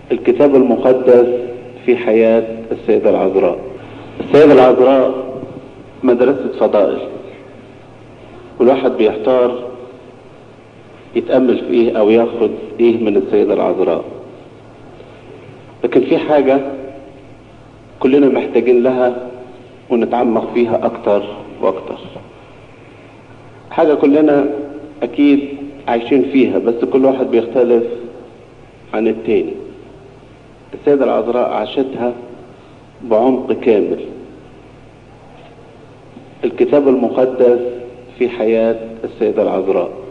الكتاب المقدس في حياة السيدة العذراء السيدة العذراء مدرسة فضائل والواحد بيحتار يتأمل في ايه او ياخد ايه من السيدة العذراء لكن في حاجة كلنا محتاجين لها ونتعمق فيها اكتر واكتر حاجة كلنا اكيد عايشين فيها بس كل واحد بيختلف عن التاني السيدة العذراء عاشتها بعمق كامل الكتاب المقدس في حياة السيدة العذراء